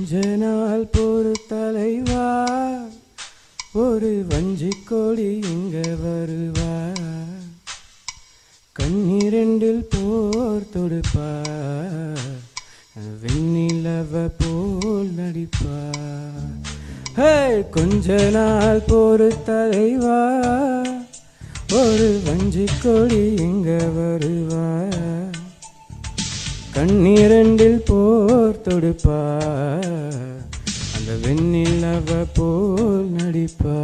கொஞ்ச நாள் பொறு தலைவா ஒரு வஞ்சி கோழி இங்க வருவா கண்ணீரெண்டில் போர் தொடுப்பா வெண்ணிலவ போல் நடிப்பா ஹே கொஞ்ச நாள் பொறு தலைவா ஒரு வஞ்சி கோழி இங்க வருவா கண்ணீரண்டில் போர் தொடுப்பா அந்த வெண்ணிலவ போல் நடிப்பா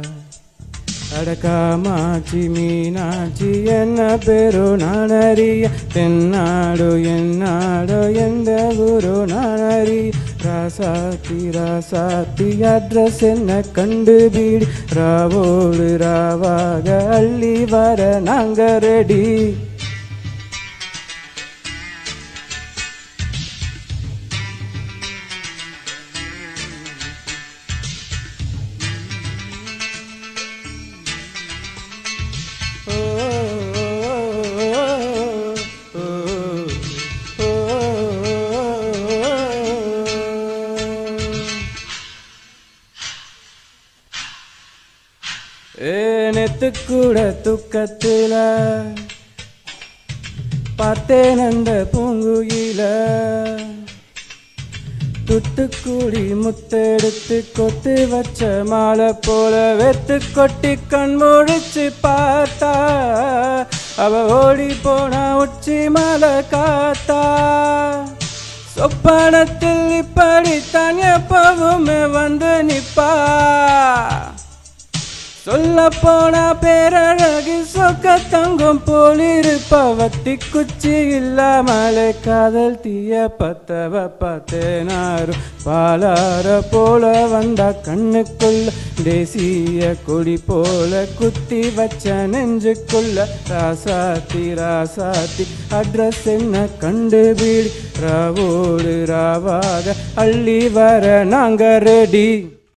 அடக்காமாச்சி மீனாட்சி என்ன பேரோ நானறிய தென்னாடோ என்னாடோ எந்த ஊரோ நானறி ராசாத்தி ராசாத்தி அட்ரஸ் என்ன கண்டுபிடி ராவோடு ராவாக அள்ளி வர நாங்க ரெடி நேத்து கூட துக்கத்தில பார்த்தேன் அந்த பூங்குயில துத்துக்குடி முத்தெடுத்து கொத்து வச்ச மாலை போல வெத்து கொட்டி கண் முழிச்சு பார்த்தா அவ ஓடி போனா உச்சி மலை காத்தா சொப்பனத்தில் இப்படித்தான் எப்பவுமே வந்து நிப்பா சொல்ல போனா பேரழகி சொக்க தங்கம் போலிருப்ப வத்தி குச்சி இல்லாமலே காதல் தீய பத்தவ பார்த்தேனாரும் பாலார போல வந்தா கண்ணுக்குள்ள தேசிய கொடி போல குத்தி வச்ச நெஞ்சுக்குள்ள ராசாத்தி ராசாத்தி அட்ரஸ் என்ன கண்டுபிடி ராவோடு ராவாக அள்ளி வர நாங்க ரெடி